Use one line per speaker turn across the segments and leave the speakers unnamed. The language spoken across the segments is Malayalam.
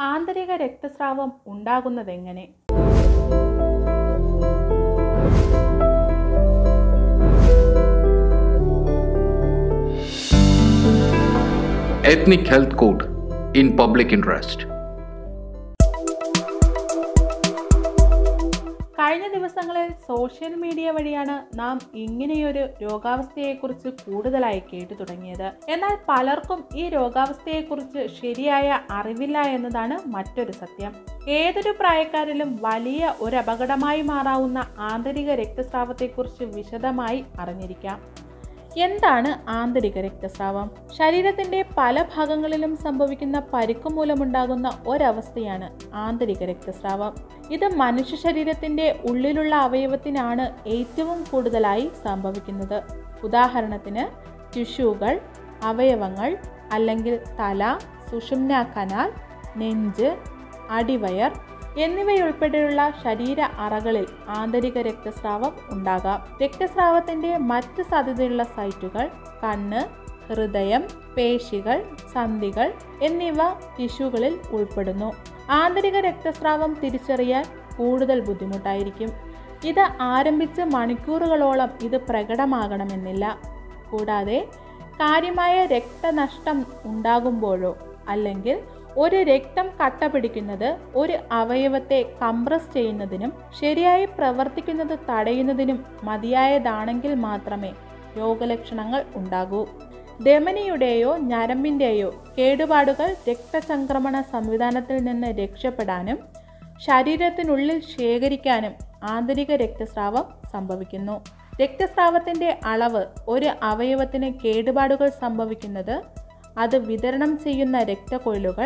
ആന്തരിക രക്തസ്രാവം ഉണ്ടാകുന്നതെങ്ങനെ
Ethnic Health Code in Public Interest.
കഴിഞ്ഞ ദിവസങ്ങളിൽ സോഷ്യൽ മീഡിയ വഴിയാണ് നാം ഇങ്ങനെയൊരു രോഗാവസ്ഥയെക്കുറിച്ച് കൂടുതലായി കേട്ടു തുടങ്ങിയത് എന്നാൽ പലർക്കും ഈ രോഗാവസ്ഥയെക്കുറിച്ച് ശരിയായ അറിവില്ല എന്നതാണ് മറ്റൊരു സത്യം ഏതൊരു പ്രായക്കാരിലും വലിയ ഒരു അപകടമായി മാറാവുന്ന ആന്തരിക രക്തസ്രാവത്തെക്കുറിച്ച് വിശദമായി അറിഞ്ഞിരിക്കാം എന്താണ് ആന്തരിക രക്തസ്രാവം ശരീരത്തിന്റെ പല ഭാഗങ്ങളിലും സംഭവിക്കുന്ന പരിക്ക് മൂലമുണ്ടാകുന്ന ഒരവസ്ഥയാണ് ആന്തരിക രക്തസ്രാവം ഇത് മനുഷ്യ ശരീരത്തിന്റെ ഉള്ളിലുള്ള അവയവത്തിനാണ് ഏറ്റവും കൂടുതലായി സംഭവിക്കുന്നത് ഉദാഹരണത്തിന് ടിഷ്യൂകൾ അവയവങ്ങൾ അല്ലെങ്കിൽ തല സുഷുമ്ന കനാൽ നെഞ്ച് അടിവയർ എന്നിവയുൾപ്പെടെയുള്ള ശരീര അറകളിൽ ആന്തരിക രക്തസ്രാവം ഉണ്ടാകാം രക്തസ്രാവത്തിന്റെ മറ്റ് സാധ്യതയുള്ള സൈറ്റുകൾ കണ്ണ് ഹൃദയം പേശികൾ സന്ധികൾ എന്നിവ ടിഷ്യൂകളിൽ ഉൾപ്പെടുന്നു ആന്തരിക രക്തസ്രാവം തിരിച്ചറിയാൻ കൂടുതൽ ബുദ്ധിമുട്ടായിരിക്കും ഇത് ആരംഭിച്ച് മണിക്കൂറുകളോളം ഇത് പ്രകടമാകണമെന്നില്ല കൂടാതെ കാര്യമായ രക്തനഷ്ടം ഉണ്ടാകുമ്പോഴോ അല്ലെങ്കിൽ ഒരു രക്തം കട്ട പിടിക്കുന്നത് ഒരു അവയവത്തെ കംപ്രസ് ചെയ്യുന്നതിനും ശരിയായി പ്രവർത്തിക്കുന്നത് തടയുന്നതിനും മതിയായതാണെങ്കിൽ മാത്രമേ രോഗലക്ഷണങ്ങൾ ഉണ്ടാകൂ ധമനിയുടെയോ ഞരമ്പിൻ്റെയോ കേടുപാടുകൾ രക്തചംക്രമണ സംവിധാനത്തിൽ നിന്ന് രക്ഷപ്പെടാനും ശരീരത്തിനുള്ളിൽ ശേഖരിക്കാനും ആന്തരിക രക്തസ്രാവം സംഭവിക്കുന്നു രക്തസ്രാവത്തിൻ്റെ അളവ് ഒരു അവയവത്തിന് കേടുപാടുകൾ സംഭവിക്കുന്നത് അത് വിതരണം ചെയ്യുന്ന രക്തക്കൊഴലുകൾ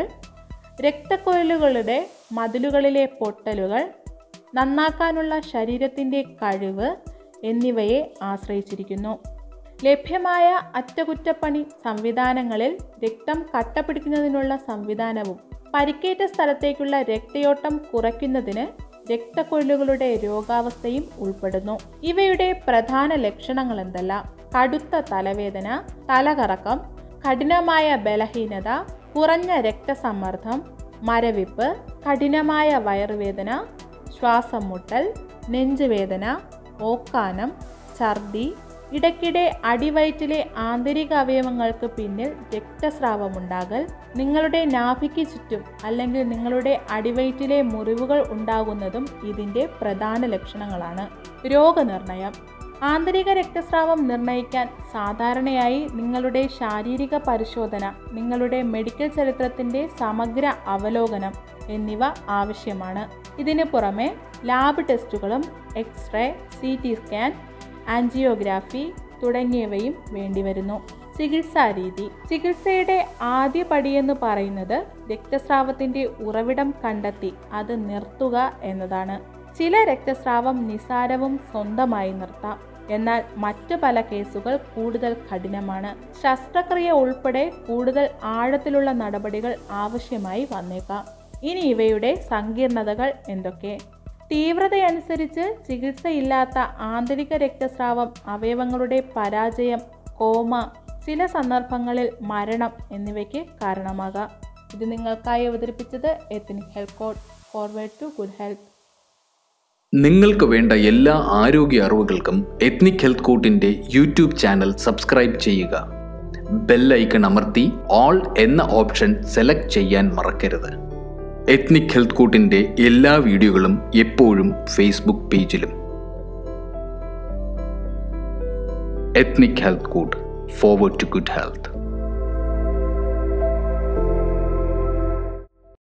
രക്തക്കൊഴലുകളുടെ മതിലുകളിലെ പൊട്ടലുകൾ നന്നാക്കാനുള്ള ശരീരത്തിൻ്റെ കഴിവ് എന്നിവയെ ആശ്രയിച്ചിരിക്കുന്നു ലഭ്യമായ അറ്റകുറ്റപ്പണി സംവിധാനങ്ങളിൽ രക്തം കട്ടപിടിക്കുന്നതിനുള്ള സംവിധാനവും പരിക്കേറ്റ സ്ഥലത്തേക്കുള്ള രക്തയോട്ടം കുറയ്ക്കുന്നതിന് രക്തക്കൊഴലുകളുടെ രോഗാവസ്ഥയും ഉൾപ്പെടുന്നു ഇവയുടെ പ്രധാന ലക്ഷണങ്ങൾ എന്തെല്ലാം കടുത്ത തലവേദന തലകറക്കം കഠിനമായ ബലഹീനത കുറഞ്ഞ രക്തസമ്മർദ്ദം മരവിപ്പ് കഠിനമായ വയറുവേദന ശ്വാസം മുട്ടൽ നെഞ്ചുവേദന ഓക്കാനം ഛർദി ഇടയ്ക്കിടെ അടിവയറ്റിലെ ആന്തരിക അവയവങ്ങൾക്ക് പിന്നിൽ രക്തസ്രാവമുണ്ടാകൽ നിങ്ങളുടെ നാഭിക്ക് ചുറ്റും അല്ലെങ്കിൽ നിങ്ങളുടെ അടിവയറ്റിലെ മുറിവുകൾ ഉണ്ടാകുന്നതും ഇതിൻ്റെ പ്രധാന ലക്ഷണങ്ങളാണ് രോഗനിർണയം ആന്തരിക രക്തസ്രാവം നിർണ്ണയിക്കാൻ സാധാരണയായി നിങ്ങളുടെ ശാരീരിക പരിശോധന നിങ്ങളുടെ മെഡിക്കൽ ചരിത്രത്തിൻ്റെ സമഗ്ര അവലോകനം എന്നിവ ആവശ്യമാണ് ഇതിനു പുറമെ ലാബ് ടെസ്റ്റുകളും x ray C T scan angiography തുടങ്ങിയവയും വേണ്ടിവരുന്നു ചികിത്സാരീതി ചികിത്സയുടെ ആദ്യ പടിയെന്ന് പറയുന്നത് രക്തസ്രാവത്തിന്റെ ഉറവിടം കണ്ടെത്തി അത് നിർത്തുക എന്നതാണ് ചില രക്തസ്രാവം നിസാരവും സ്വന്തമായി നിർത്താം എന്നാൽ മറ്റു പല കേസുകൾ കൂടുതൽ കഠിനമാണ് ശസ്ത്രക്രിയ ഉൾപ്പെടെ കൂടുതൽ ആഴത്തിലുള്ള നടപടികൾ ആവശ്യമായി വന്നേക്കാം ഇനി ഇവയുടെ സങ്കീർണതകൾ എന്തൊക്കെ തീവ്രതയനുസരിച്ച് ചികിത്സയില്ലാത്ത ആന്തരിക രക്തസ്രാവം അവയവങ്ങളുടെ പരാജയം കോമ ചില സന്ദർഭങ്ങളിൽ മരണം എന്നിവയ്ക്ക് കാരണമാകാം ഇത് നിങ്ങൾക്കായി അവതരിപ്പിച്ചത് ethnic health code forward to good health
നിങ്ങൾക്ക് വേണ്ട എല്ലാ ആരോഗ്യ അറിവുകൾക്കും എത്നിക് ഹെൽത്ത് കോട്ടിൻ്റെ യൂട്യൂബ് ചാനൽ സബ്സ്ക്രൈബ് ചെയ്യുക ബെൽ ഐക്കൺ അമർത്തി ഓൾ എന്ന ഓപ്ഷൻ സെലക്ട് ചെയ്യാൻ മറക്കരുത് എത്നിക് ഹെൽത്ത് കോട്ടിൻ്റെ എല്ലാ വീഡിയോകളും എപ്പോഴും ഫേസ്ബുക്ക് പേജിലും ethnic health code forward to good health